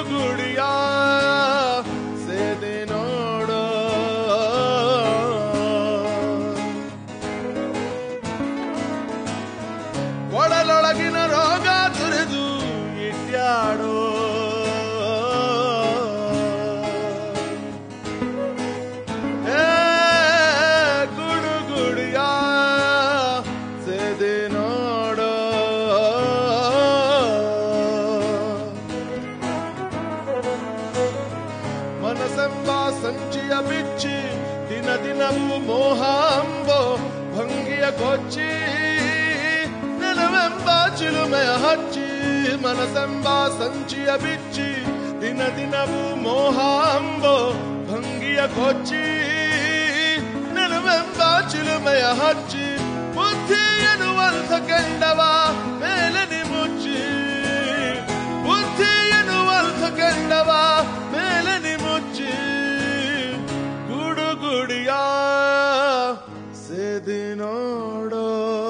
ಗುಡುಗುಡಿಯ ಸೇದೆ ನೋಡೋ ಒಡಲೊಳಗಿನ ರೋಗ ತುರಿದು ಇಟ್ಯಾಡೋ ಏ ಗುಡುಗುಡಿಯ ಸೇದೆ ನೋಡೋ ಮನಸೆಂಬ ಸಂಚಿಯ ಬಿಚ್ಚಿ ದಿನ ದಿನವೂ ಮೋಹ ಅಂಬೋ ಭಂಗಿಯ ಕೊಚ್ಚಿ ನೆಲವೆಂಬ ಚಿಲುಮೆಯ ಹಚ್ಚಿ ಮನಸೆಂಬ ಸಂಚಿಯ ಬಿಚ್ಚಿ ದಿನ ದಿನವೂ ಮೋಹ ಅಂಬೋ ಭಂಗಿಯ ಕೊಚ್ಚಿ ನೆಲವೆಂಬ ಚಿಲುಮೆಯ ಹಚ್ಚಿ ಬುದ್ಧಿ ಎನ್ನುವಂಥ ಕೆಂಡವ ಮೇಲೆ ಮುಚ್ಚಿ ಬುದ್ಧಿ ಎನ್ನುವಂಥ ಕೆಂಡವ ಮೇಲೆ ಮುಚ್ಚಿ ಗುಡುಗುಡಿಯ ಸೇದಿ ನೋಡೋ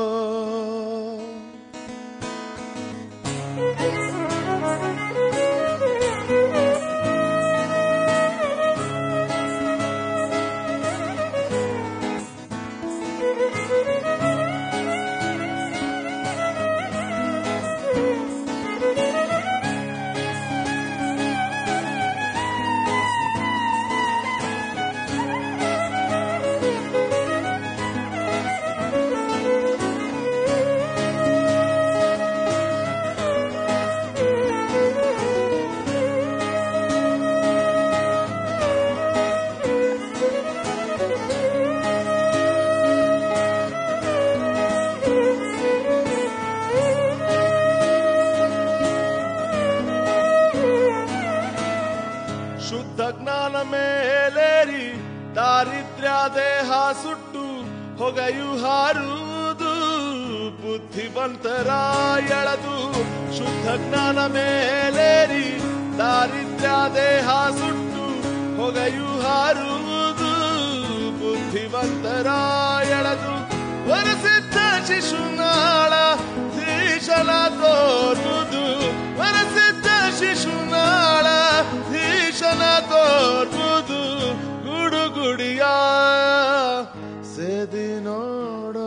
ಶುದ್ಧ ಜ್ಞಾನ ಮೇಲೇರಿ ದಾರಿದ್ರ್ಯ ದೇಹ ಸುಟ್ಟು ಹೊಗೆಯು ಹಾರುವುದು ಬುದ್ಧಿವಂತರ ಎಳೆದು ಶುದ್ಧ ಜ್ಞಾನ ಮೇಲೇರಿ ದಾರಿದ್ರ್ಯ ದೇಹ ಸುಟ್ಟು ಹೊಗೆಯು ಹಾರುವುದು ಬುದ್ಧಿವಂತರ ಎಳೆದು ವರಸಿದ್ದ ಶಿಶುನಾಳ ಧೀಶನ ತೋರುವುದು ವರಸಿದ್ದ ಶಿಶುನಾಳ ಧೀಶನ ತೋರುವುದು ಗುಡುಗುಡಿಯ ಸೇದಿ ನೋಡೋ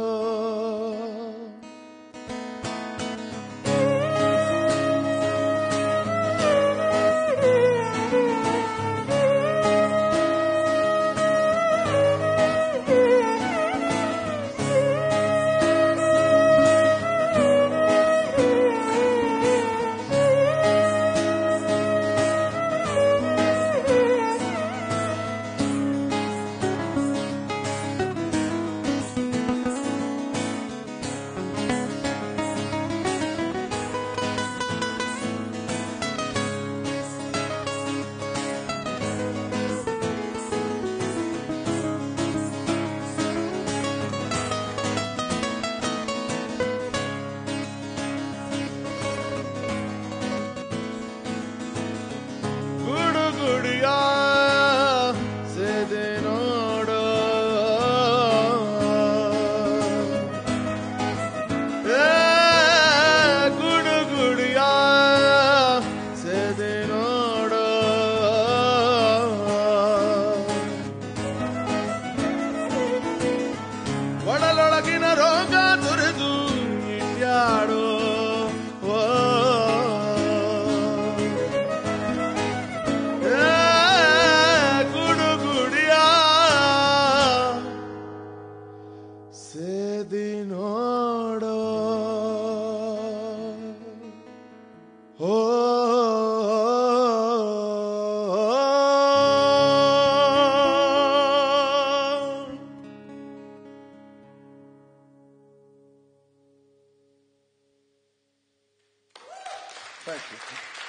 ಗುಡುಗುಡಿಯ ಸೇದೆ ನೋಡೋ ಏ ಗುಡುಗುಡಿಯ ಸೇದೆ ನೋಡೋ ಒಡಲೊಳಗಿನ ರೋಗ ತುರಿದು ಇಟ್ಯಾಡೋ ಓ ಏ ಗುಡುಗುಡಿಯ ಸೇದಿ ನೋಡೋ ಓ Thank you.